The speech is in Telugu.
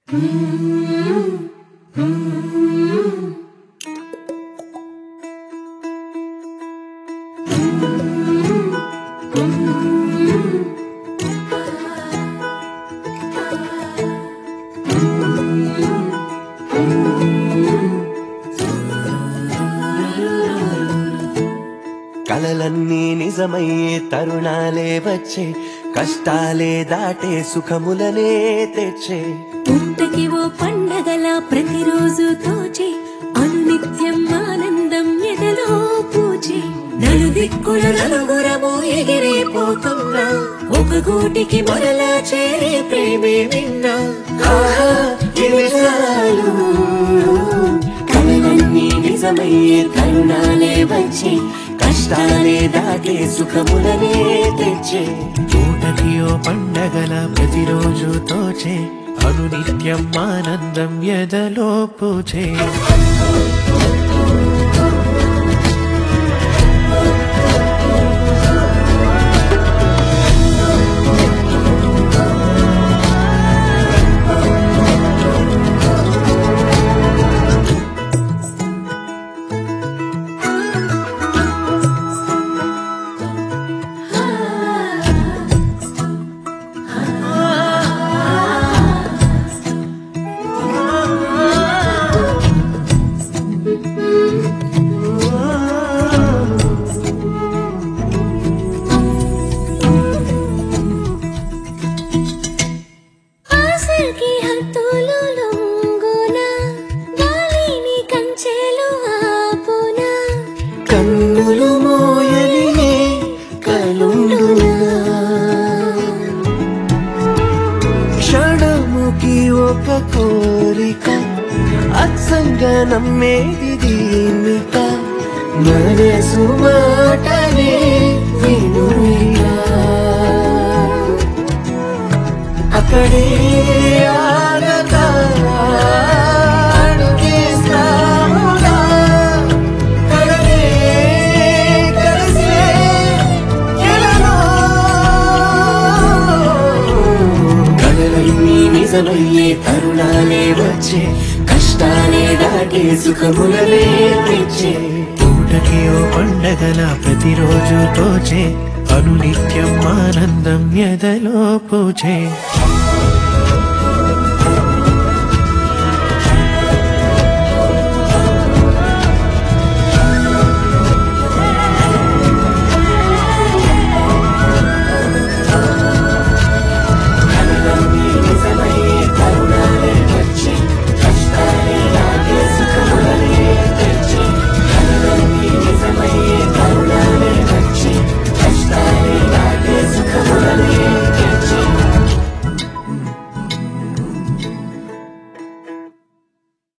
కలలన్నీ నిజమయ్యే తరుణాలే వచ్చే కష్టాలే దాటే సుఖములనే తెచ్చే పుట్టకి ఓ పండగల ప్రతిరోజు తోచే అనునిత్యం ఆనందం ఎదలో పూచే నలుదిక్కుల నలుగురము ఎగిరిపోతున్నా ఒక గూటికి మొరలా చేరే ప్రేమే విన్నా ఆహా, ఇవి చాలు. కలలన్నీ నిజమయ్యే తరుణాలే వచ్చే కష్టాలే దాటే సుఖములనే తెచ్చే పూటకి ఓ పండగల ప్రతిరోజు తోచే అనునిత్యం ఆనందం ఎదలో పూచే ఆశకి హద్దులు లొంగున గాలిని కంచెలు ఆపునా కన్నులు మోయని కలుండునా క్షణముకి ఒక కోరిక అత్సంగా నమ్మేది దీనిక మనసు మాటనే వినుగా అక్కడే ఆగగా అడుగేస్తాముగా. కలలే కలిసే ఎలలో. కలలన్నీ నిజమయ్యే తరుణాలే వచ్చే కష్టాలే దాటే సుఖములనే తెచ్చే పూటకి ఓ పండగల ప్రతిరోజు తోచే అనునిత్యం ఆనందం ఎదలో పూచే